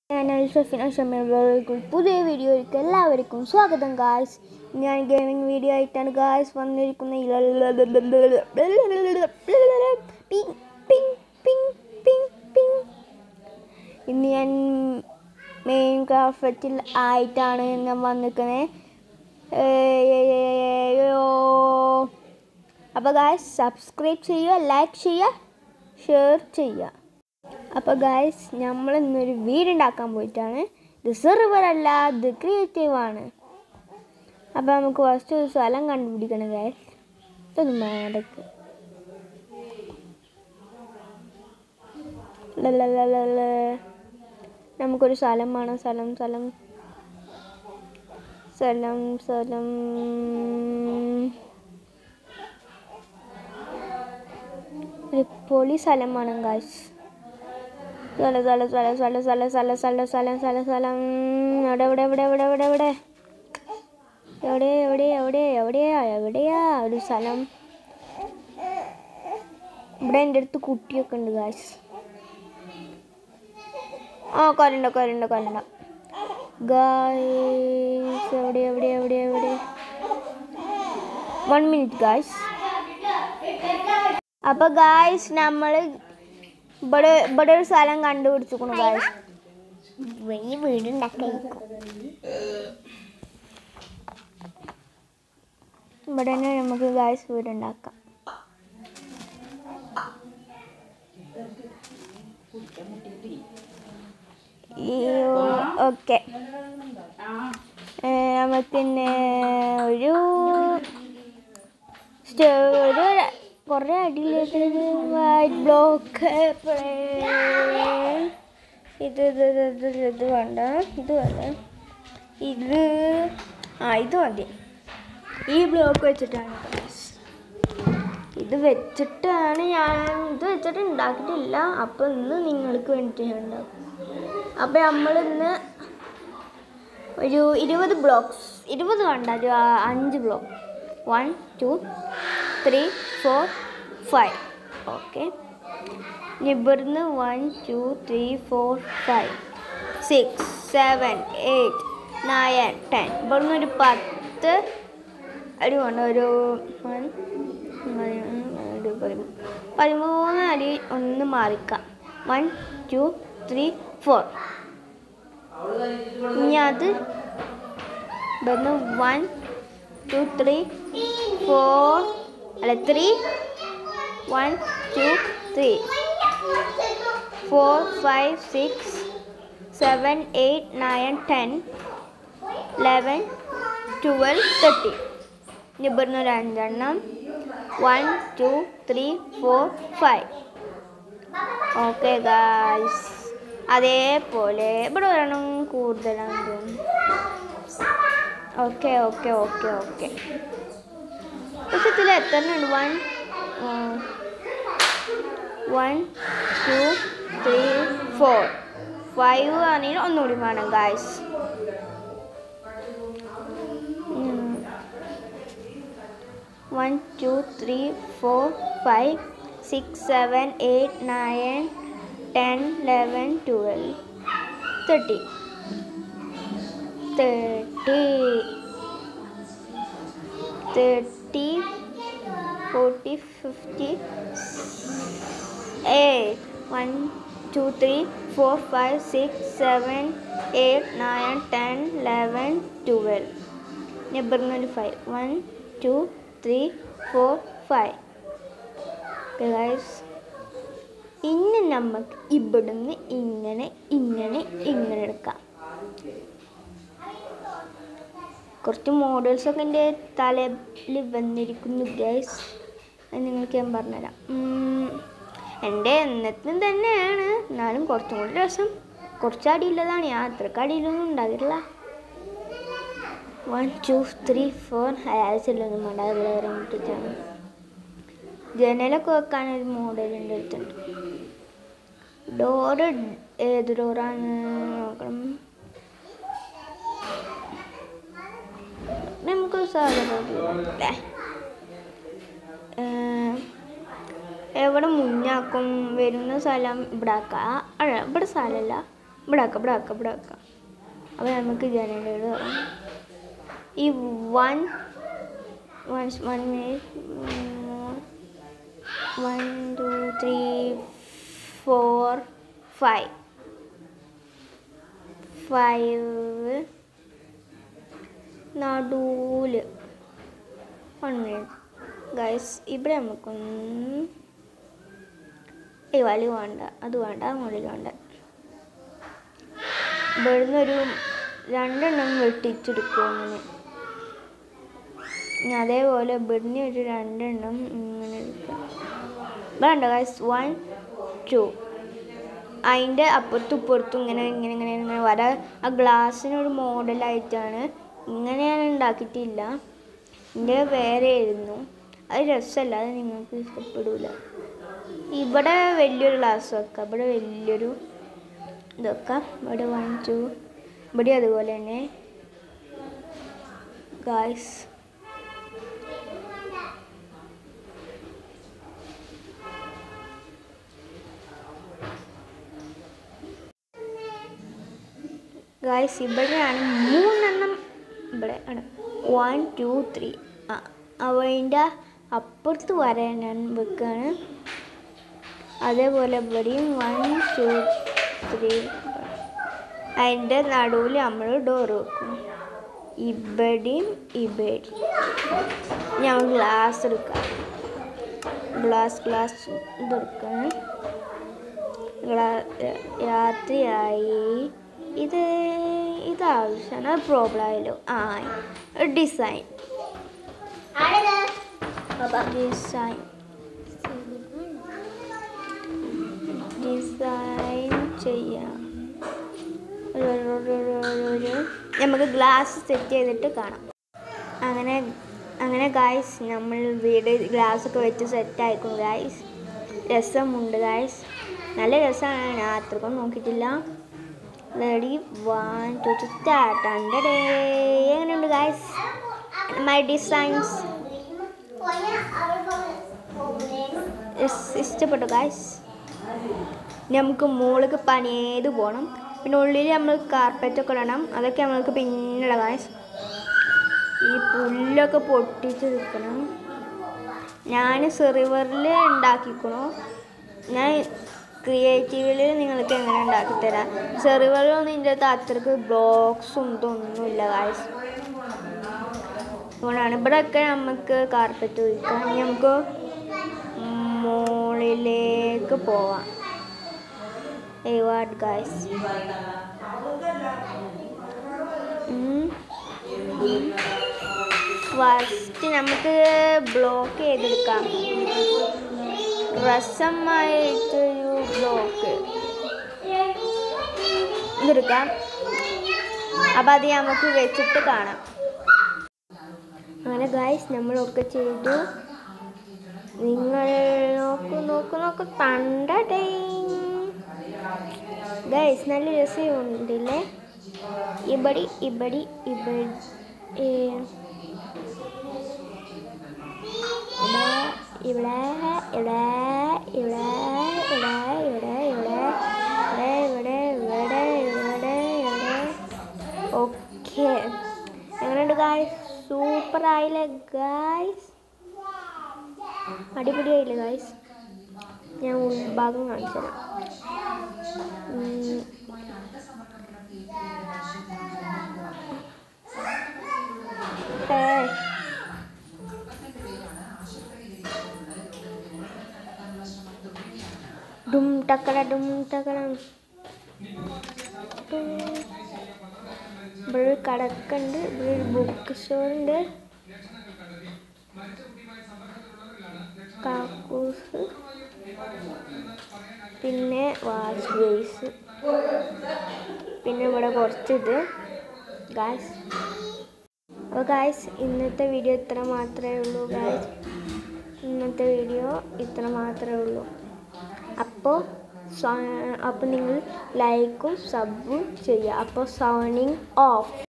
ഞാൻ ഷെഫിൻ ഷമീർ പുതിയ വീഡിയോയിലേക്ക് എല്ലാവർക്കും സ്വാഗതം ഗായ്സ് ഞാൻ ഗെയിമിംഗ് വീഡിയോ ആയിട്ടാണ് ഗായ്സ് വന്നിരിക്കുന്നത് ping, ping, ping, ping, ping. ഇന്ന് ഞാൻ മെയിൻ ക്രാഫ്റ്റിൽ ആയിട്ടാണ് ഞാൻ വന്നിരിക്കുന്നത് അപ്പോൾ ഗായ്സ് സബ്സ്ക്രൈബ് ചെയ്യുക ലൈക്ക് ചെയ്യുക ഷെയർ ചെയ്യുക അപ്പോൾ ഗായ്സ് നമ്മൾ ഇന്നൊരു വീടുണ്ടാക്കാൻ പോയിട്ടാണ് ഇത് സെർവർ അല്ല ഇത് ക്രിയേറ്റീവ് ആണ് അപ്പോൾ നമുക്ക് ഫസ്റ്റ് ഒരു സ്ഥലം കണ്ടുപിടിക്കണം ഗായ്സ് ഇതൊന്നും വേണ്ടക്ക് ലലലലല. നമുക്കൊരു സ്ഥലം വേണം സ്ഥലം സ്ഥലം സ്ഥലം സ്ഥലം ഒരു പൊളി സ്ഥലം വേണം ഗായ്സ് സ്ഥലം സ്ഥലം സ്ഥലം സ്ഥലം സ്ഥലം സ്ഥലം സ്ഥലം സ്ഥലം സ്ഥലം സ്ഥലം എവിടെ എവിടെ എവിടെ എവിടെ എവിടെ എവിടെ എവിടെ എവിടെ എവിടെ എവിടെയാ എവിടെയാ ഒരു സ്ഥലം ഇവിടെ എൻ്റെ അടുത്ത് കുട്ടിയൊക്കെ ഉണ്ട് ഗായ്സ് ആ കൊരണ്ട കൊരണ്ട കൊരണ്ട ഗായ്സ് എവിടെ എവിടെ എവിടെ എവിടെ വൺ മിനിറ്റ് ഗായ്സ് അപ്പൊ ഗായ്സ് നമ്മൾ ഇവിടെ ഇവിടെ ഒരു സ്ഥലം കണ്ടുപിടിച്ചിരിക്കണു ഗായ്സ് വലിയ വീടുണ്ടാക്കായിരിക്കും ഇവിടെ തന്നെ നമുക്ക് ഗായ്സ് വീടുണ്ടാക്കാം ഓക്കെ നമുക്കിന്നെ ഒരു സ്റ്റേ- ഒരു കുറേ അടിയിലേക്ക് വൈറ്റ് ബ്ലോക്ക് ഇത് ഇത് ഇത് ഇത് ഇത് വേണ്ട ഇത് വേണ്ട ഇത് ആ ഇത് മതി ഈ ബ്ലോക്ക് വെച്ചിട്ടാണ് guys. ഇത് വെച്ചിട്ടാണ് ഞാൻ ഇത് വെച്ചിട്ട് ഉണ്ടാക്കിയിട്ടില്ല അപ്പോൾ ഇന്ന് നിങ്ങൾക്ക് വേണ്ടിയിട്ട് ഞാൻ ഉണ്ടാക്കും അപ്പോൾ നമ്മൾ ഇന്ന് ഒരു ഇരുപത് ബ്ലോക്സ് ഇരുപത് വേണ്ട ഒരു ആ- അഞ്ച് block one two three four five okay ഇനി ഇവിടുന്ന് one two three four five six seven eight nine ten ഇവിടുന്ന് ഒരു പത്ത് അടി വേണ്ട ഒരു വൺ രണ്ട് പതിമൂന്ന് പതിമൂന്ന് അടി ഒന്ന് മാറിക്കാം വൺ ടു ത്രീ ഫോർ ഇനി അത് ഇവിടുന്ന് വൺ ടു ത്രീ ഫോർ അല്ല three one two three four five six seven eight nine ten eleven twelve thirty ഇനി ഇവിടുന്ന് ഒരു അഞ്ചെണ്ണം one two three four five okay guys അതേപോലെ ഇവിടെ ഒരെണ്ണം കൂടുതലാണ് തോന്നുന്നു ഓക്കെ ഓക്കെ ഓക്കെ ഓക്കെ പക്ഷെ ഇതിൽ എത്ര ഉണ്ട് one one two three four five ആണെങ്കിൽ ഒന്നുകൂടി വേണം guys one two three four five six seven eight nine ten eleven twelve thirty thirty thirty forty fifty eight one two three four five six seven eight nine ten eleven twelve ഇവിടുന്ന് ഒരു five one two three four five guys ഇനി നമുക്ക് ഇവിടുന്ന് ഇങ്ങനെ ഇങ്ങനെ ഇങ്ങനെ എടുക്കാം കുറച്ച് മോഡൽസൊക്കെ എൻ്റെ തലയിൽ വന്നിരിക്കുന്നു ഗൈസ് അത് നിങ്ങൾക്ക് ഞാൻ പറഞ്ഞുതരാം ഉം, എൻ്റെ എന്നത്തും തന്നെയാണ് എന്നാലും കുറച്ചും കൂടി രസം കുറച്ച് അടിയുള്ളതാണ് ഞാൻ അത്രക്ക് അടിയിലൊന്നും ഉണ്ടാകില്ല വൺ ടു ത്രീ ഫോർ അയാഴ്ചയിലൊന്നും വേണ്ട അത് വേറെ മുട്ടിച്ചാണ് ജനലൊക്കെ വെക്കാൻ ഒരു മോഡൽ ഉണ്ട് അടുത്തുണ്ട് ഡോറ് ഏത് ഡോറാണ് നോക്കണം നമുക്ക് സാധനം എവിടെ മുന്നാക്കും വരുന്ന സ്ഥലം ഇവിടെ ആക്കാം അല്ല ഇവിടെ സ്ഥലമല്ല ഇവിടെ ആക്കാം ഇവിടെ ആക്കാം ഇവിടെ ആക്കാം അപ്പോൾ നമുക്ക് ജനലുകൾ ഈ one one one minute one two three four five five നടൂല് വൺ മിനിറ്റ് ഗൈസ് ഇവിടെ നമുക്കൊന്ന് ഈ വലി വേണ്ട അത് വേണ്ട മുകളിൽ വേണ്ട ഇവിടുന്ന് ഒരു രണ്ടെണ്ണം വെട്ടിച്ചെടുക്കും അങ്ങനെ ഇനി അതേപോലെ ഇവിടുന്ന് ഒരു രണ്ടെണ്ണം ഇങ്ങനെ എടുക്കാം വേണ്ട ഗൈസ് വൺ ടു അതിൻ്റെ അപ്പുറത്തും ഇപ്പുറത്തും ഇങ്ങനെ ഇങ്ങനെ ഇങ്ങനെ ഇങ്ങനെ വര ആ ഗ്ലാസ്സിനൊരു മോഡലായിട്ടാണ് ഇങ്ങനെ ഞാൻ ഉണ്ടാക്കിയിട്ടില്ല എൻ്റെ വേറെ ആയിരുന്നു അത് രസമല്ല അത് നിങ്ങൾക്ക് ഇഷ്ടപ്പെടില്ല ഇവിടെ വലിയൊരു ഗ്ലാസ് വെക്കാം ഇവിടെ വലിയൊരു ഇത് വെക്കാം ഇവിടെ വൺ ടു ഇവിടെ അതുപോലെ തന്നെ ഗായ്സ് ഗായ്സ് ഇവിടെയാണ് മൂന്നെണ്ണം ഇവിടെ ആണ് വൺ ടു ത്രീ ആ അവൻ്റെ അപ്പുറത്ത് വരാൻ ഞാൻ വെക്കുകയാണ് അതേപോലെ ഇവിടെയും വൺ ടു ത്രീ അതിൻ്റെ നടുവിൽ നമ്മൾ ഡോർ വെക്കും ഇവിടെയും ഇവിടെയും ഞാൻ ഗ്ലാസ് എടുക്കാം ഗ്ലാസ് ഗ്ലാസ് ഇതെടുക്കണം ഗ്ലാ രാത്രിയായി ഇത് ഇത് ആവശ്യമാണ് അത് പ്രോബ്ലം ആയല്ലോ ആ ഡിസൈൻ ഡിസൈൻ ഡിസൈൻ ചെയ്യാം ഒരു- ഒരു- ഒരു- ഒരു- ഒരു- നമുക്ക് ഗ്ലാസ് സെറ്റ് ചെയ്തിട്ട് കാണാം അങ്ങനെ അങ്ങനെ ഗായ്സ് നമ്മൾ വീട് ഗ്ലാസ് ഒക്കെ വെച്ച് സെറ്റ് ആയിക്കും ഗായ്സ് രസമുണ്ട് ഗായ്സ് നല്ല രസമാണ് ഞാൻ അത്രക്കും നോക്കിയിട്ടില്ല ready one two start hundred എങ്ങനെയുണ്ട് ഗായ്സ് മൈ ഡിസൈൻസ് ഇഷ്ടപ്പെട്ടു ഗായ്സ് നമുക്ക് മുകളിലേക്ക് പണിയേത് പോകണം പിന്നെ ഉള്ളിൽ നമ്മൾ കാർപ്പറ്റൊക്കെ ഇടണം അതൊക്കെ നമ്മൾക്ക് പിന്നെയുള്ള ഗായ്സ് ഈ പുല്ലൊക്കെ പൊട്ടിച്ച് നിൽക്കണം ഞാൻ സെറിവറിൽ ഉണ്ടാക്കിക്കണു ഞാൻ ക്രിയേറ്റീവിൽ നിങ്ങൾക്ക് എങ്ങനെ ഉണ്ടാക്കി തരാം സെറിവറിലൊന്നും ഇതിൻ്റെ അകത്ത് അത്രക്ക് ബ്ലോക്സും ഇതൊന്നുമില്ല ഗായ്സ് അതുകൊണ്ടാണ് ഇവിടെയൊക്കെ നമുക്ക് കാർപ്പറ്റ് ഒഴിക്കാം ഇനി നമുക്ക് മുകളിലേക്ക് പോവാം Hey, what guys? ഫസ്റ്റ് നമുക്ക് ബ്ലോക്ക് ചെയ്തെടുക്കാം രസമായിട്ടൊരു ബ്ലോക്ക് ഇതെടുക്കാം അപ്പം അത് നമുക്ക് വെച്ചിട്ട് കാണാം അങ്ങനെ ഗായ്സ് നമ്മളൊക്കെ ചെയ്തു നിങ്ങൾ നോക്കൂ നോക്കൂ നോക്കൂ തണ്ടടേ ഗൈസ് നല്ല രസമുണ്ടല്ലേ ഇബടി ഇബടി ഇബടി ഏ, ഇവിടെ ഇവിടെ ഇവിടെ ഇവിടെ ഇവിടെ ഇവിടെ ഇവിടെ ഇവിടെ ഇവിടെ ഇവിടെ ഇവിടെ ഓക്കെ എങ്ങനെയുണ്ട് ഗായ്സ് സൂപ്പർ ആയില്ലേ ഗായ്സ് അടിപൊളിയായില്ലേ ഗായ്സ് ഞാൻ ഉൾഭാഗം കാണിച്ചു തരാം ഉം. ഏയ്. ഡും ടക്കട ഡും ടക്കട ഡും. ഇവിടെ ഒരു കടക്കുണ്ട് ഇവിടെ ഒരു ബുക്ക് സ്റ്റോറുണ്ട് കാക്കൂസ് പിന്നെ വാഷ് ബേസ് പിന്നെ ഇവിടെ കുറച്ച് ഇത് ഗായ്സ് അപ്പോൾ ഗായ്സ് ഇന്നത്തെ വീഡിയോ ഇത്ര മാത്രമേ ഉള്ളൂ ഗായ്സ് ഇന്നത്തെ വീഡിയോ ഇത്ര മാത്രമേ ഉള്ളൂ അപ്പോൾ അപ്പോൾ നിങ്ങൾ ലൈക്കും സബും ചെയ്യുക അപ്പോൾ സൗണിങ് ഓഫ്